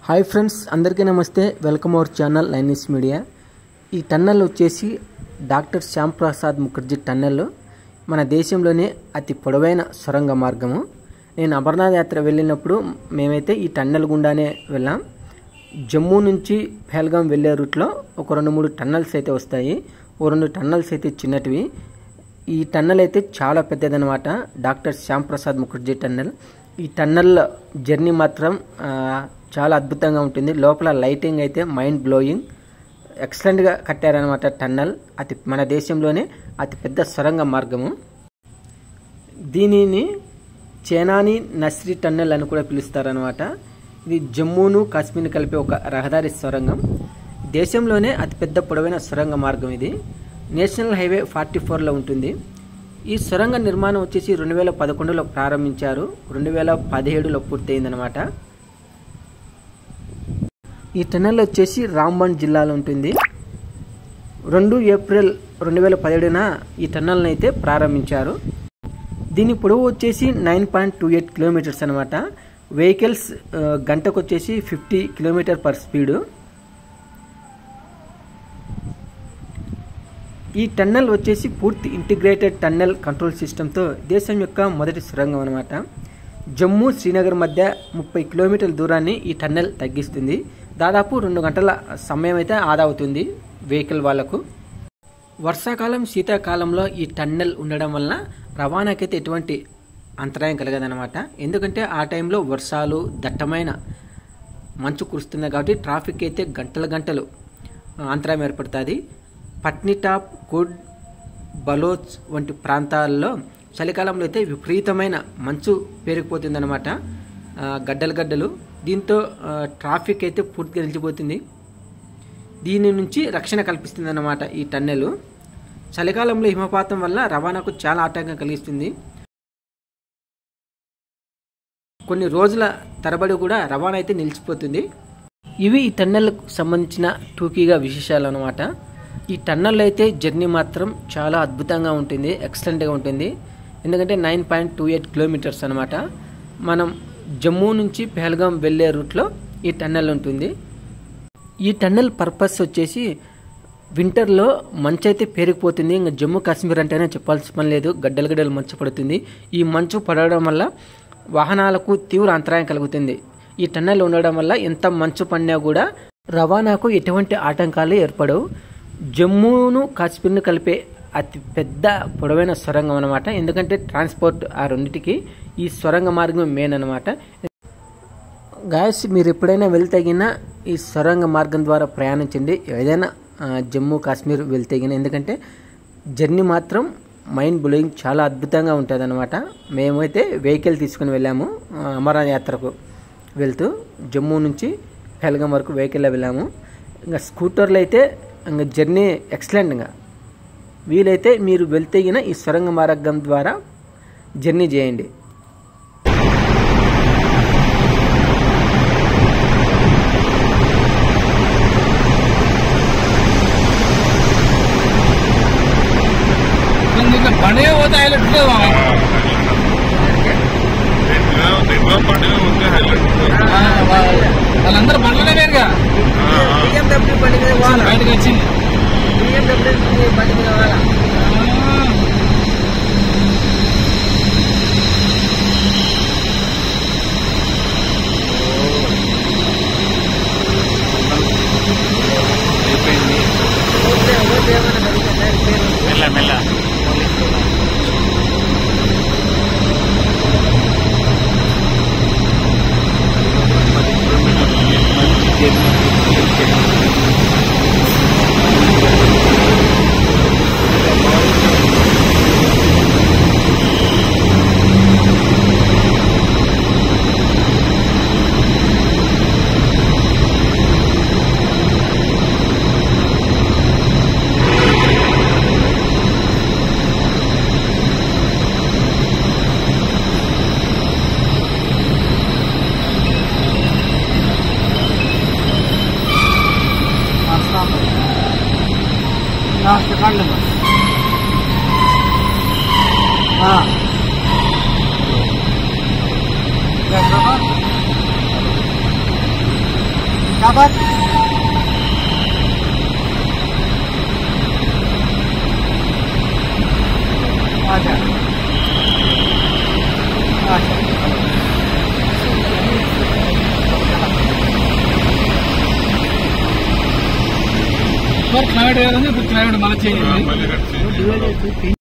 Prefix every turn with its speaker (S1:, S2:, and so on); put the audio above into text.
S1: Hi friends అందరికీ నమస్తే welcome our channel లైనిస్ మీడియా ఈ టన్నెల్ వచ్చేసి డాక్టర్ శ్యామ్ ప్రసాద్ ముఖర్జీ టన్నెల్ మన దేశంలోనే అతి పొడవైన సొరంగ మార్గము నేను అమర్నాథ్ యాత్ర వెళ్ళినప్పుడు మేమైతే ఈ టన్నెల్ గుండానే వెళ్ళాం జమ్మూ నుంచి పహల్గాం వెళ్ళే రూట్లో ఒక రెండు మూడు టన్నల్స్ అయితే వస్తాయి ఓ రెండు టన్నల్స్ అయితే చిన్నటివి ఈ టన్నెల్ అయితే చాలా పెద్దదనమాట డాక్టర్ శ్యామ్ ప్రసాద్ ముఖర్జీ టన్నెల్ ఈ టన్నెల్ జర్నీ మాత్రం ఆ, చాలా అద్భుతంగా ఉంటుంది లోపల లైటింగ్ అయితే మైండ్ బ్లోయింగ్ ఎక్సలెంట్గా కట్టారనమాట టన్నెల్ అతి మన దేశంలోనే అతి పెద్ద సొరంగ మార్గము దీనిని చేనాని నస్రీ టన్నెల్ అని కూడా పిలుస్తారనమాట ఇది జమ్మూను కాశ్మీర్ని కలిపే ఒక రహదారి సొరంగం దేశంలోనే అతిపెద్ద పొడవైన సొరంగ మార్గం ఇది నేషనల్ హైవే ఫార్టీ ఫోర్లో ఉంటుంది ఈ సొరంగ నిర్మాణం వచ్చేసి రెండు వేల పదకొండులో ప్రారంభించారు రెండు వేల పదిహేడులో పూర్తయిందనమాట ఈ టన్నెల్ వచ్చేసి రాంబన్ జిల్లాలో ఉంటుంది రెండు ఏప్రిల్ రెండు వేల పదిహేడున ఈ టన్నెల్ని అయితే ప్రారంభించారు దీని పొడవు వచ్చేసి nine point two eight kilometers అనమాట వెహికల్స్ ఆ, గంటకు వచ్చేసి ఫిఫ్టీ కిలోమీటర్ పర్ స్పీడు ఈ టన్నెల్ వచ్చేసి పూర్తి ఇంటిగ్రేటెడ్ టన్నెల్ కంట్రోల్ సిస్టంతో దేశం యొక్క మొదటి సొరంగం అనమాట జమ్మూ శ్రీనగర్ మధ్య ముప్పై కిలోమీటర్ల దూరాన్ని ఈ టన్నెల్ తగ్గిస్తుంది దాదాపు రెండు గంటల సమయం అయితే ఆదా అవుతుంది వెహికల్ వాళ్లకు వర్షాకాలం శీతాకాలంలో ఈ టన్నెల్ ఉండడం వలన రవాణాకైతే ఎటువంటి అంతరాయం కలగదనమాట ఎందుకంటే ఆ టైంలో వర్షాలు దట్టమైన మంచు కురుస్తుంది కాబట్టి ట్రాఫిక్ అయితే గంటల గంటలు ఆ, అంతరాయం ఏర్పడుతుంది పట్నిటాప్ కుడ్ బలోచ్ వంటి ప్రాంతాల్లో చలికాలంలో అయితే విపరీతమైన మంచు పేరుకుపోతుందన్నమాట ఆ, గడ్డలు గడ్డలు దీంతో ఆ, ట్రాఫిక్ అయితే పూర్తిగా నిలిచిపోతుంది దీని నుంచి రక్షణ కల్పిస్తుంది అన్నమాట ఈ టన్నెల్ చలికాలంలో హిమపాతం వల్ల రవాణాకు చాలా ఆటంకం కలిగిస్తుంది కొన్ని రోజుల తరబడి కూడా రవాణా అయితే నిలిచిపోతుంది ఇవి ఈ టన్నెల్కు సంబంధించిన టూకీగా విశేషాలు అనమాట ఈ టన్నెల్ అయితే జర్నీ మాత్రం చాలా అద్భుతంగా ఉంటుంది ఎక్సలెంట్గా ఉంటుంది ఎందుకంటే nine point two eight kilometers అనమాట మనం జమ్మూ నుంచి పెహల్గాం వెళ్ళే రూట్లో ఈ టన్నెల్ ఉంటుంది ఈ టన్నెల్ పర్పస్ వచ్చేసి వింటర్లో మంచు అయితే పేరుకుపోతుంది ఇంకా జమ్మూ కాశ్మీర్ అంటేనే చెప్పాల్సిన పని లేదు గడ్డలు గడ్డలు మంచు పడుతుంది ఈ మంచు పడడం వల్ల వాహనాలకు తీవ్ర అంతరాయం కలుగుతుంది ఈ టన్నెల్ ఉండడం వల్ల ఎంత మంచు పడినా కూడా రవాణాకు ఎటువంటి ఆటంకాలు ఏర్పడవు జమ్మూను కాశ్మీర్ను కలిపే అతి పెద్ద పొడవైన సొరంగం అనమాట ఎందుకంటే ట్రాన్స్పోర్ట్ ఆ రెండింటికి ఈ సొరంగ మార్గం మెయిన్ అనమాట గాయస్ మీరు ఎప్పుడైనా వెళ్తగిన ఈ సొరంగ మార్గం ద్వారా ప్రయాణించండి ఏదైనా ఆ, జమ్మూ కాశ్మీర్ వెళ్తగిన ఎందుకంటే జర్నీ మాత్రం మైండ్ బ్లోయింగ్ చాలా అద్భుతంగా ఉంటుంది అనమాట మేమైతే వెహికల్ తీసుకుని వెళ్ళాము ఆ, అమరనాథ్ యాత్రకు వెళ్తూ జమ్మూ నుంచి పెల్గం వరకు వెహికల్లో వెళ్ళాము ఇంకా స్కూటర్లు అయితే ఇంకా జర్నీ ఎక్సలెంట్గా వీలైతే మీరు వెళ్తగిన ఈ సొరంగ మార్గం ద్వారా జర్నీ చేయండి
S2: इनका बने होता है लटके वहाँ
S3: ఎట్లా పండుగ ఉంటే హైలైట్
S2: వాళ్ళందరూ బండ్లనే వేరుగా
S1: బిఎండబ్ల్యూ బండి మీద వాళ్ళ
S2: బయటకు వచ్చింది
S1: బిఎండబ్ల్యూ బండి మీద వాళ్ళ
S3: అయిపోయింది మెల్ల మెల్ల
S2: लास्ट काट लेगा हाँ क्या सागर अच्छा अच्छा క్లైమేట్ వేరు ఉంది ఇప్పుడు క్లైమేట్ మళ్ళీ చేంజ్ అయింది
S3: మళ్ళీ కట్ చేయండి.